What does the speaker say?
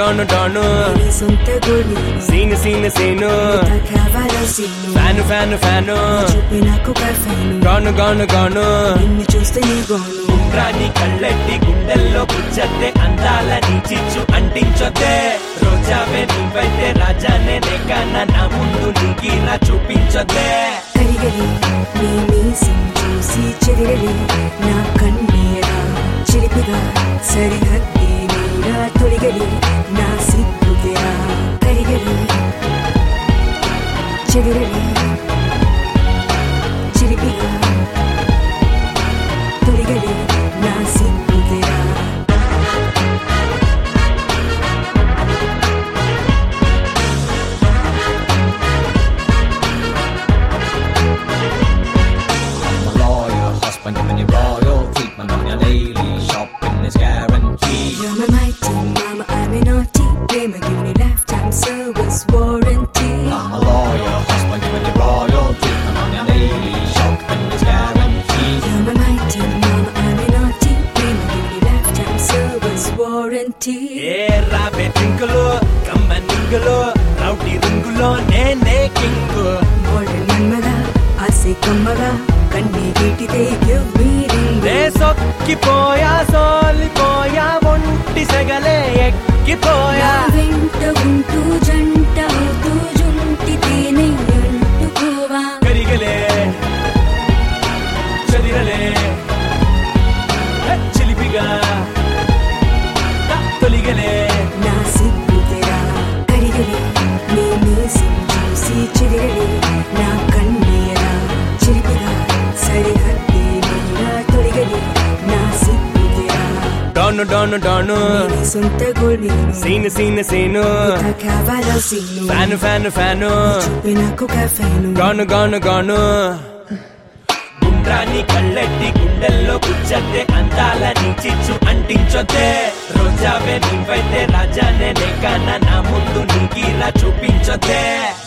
డాను don నీ సొంత గోళీ సీను సీను సీను కావాలో సీను ఫ్యాను ఫ్యాను ఫ్యాను చూపి నాకు కర్ఫైను గాను గాను గాను నిన్ను చూస్తే నీ గోను రాని కళ్ళెట్టి గుండెల్లో పుచ్చద్దే అందాల నీ చిచ్చు అంటించొద్దే రోజావే నువ్వైతే రాజానే నెక్కన నా ముందు నీకిరా చూపించొద్దే కరిగలి నీ మీసం చూసి చెదిరలి నా కన్నీరా చిలిపిగా సరిహద్దే నీరా తొలిగలి నా సిగ్గుదిరా కరిగలి చెదిరలి చిలిపిగా తొలిగలి నా సిగ్గుదిరా I'm a lawyer, husband giving you royal treatment on your daily shopping is guaranteed. You're my mighty mama, I'm a naughty gamer, giving you lifetime service warranty. I'm a lawyer, husband giving you royal treatment on your daily shopping is guaranteed. You're my mighty mama, I'm a naughty gamer, giving you lifetime service warranty. ఏ రాబే డ్రింకులో కమ్మ నింగులో rowdy రింగులో నేనే king model మన్మగా ఆసే కమ్మగా కన్నీ వీటితే give me ring. నే సొక్కిపోయా సోలిపోయా ఒంటి సెగలే ఎక్కిపోయా నా వెంట ఉంటూ జంట అవుతూ జుంటితేనే అంటుకోవా కరిగలే చదిరలే హె, చిలిపిగా త- తొలిగలే నా సిగ్గుతెరా కరిగలి నీ మీసం చూసి చెదిరలి నా కన్నీరా చిలిపిగా సరిహద్దే నీరా తొలిగలి నా సిగ్గుతెరా డాను డాను డాను నీ సొంత గోళీను సీను సీను సీను కావాలో సీను ఫ్యాను ఫ్యాను ఫ్యాను చూపి నాకు కఫైను గాను గాను గాను గుండ్రాని కళ్ళెట్టి గుండెల్లో కూర్చొద్దే అందాల నీ చిచ్చు అంటించొద్దే రోజావే నువ్వైతే రాజానే నెక్కన నా ముందు నీకిరా చూపించొద్దే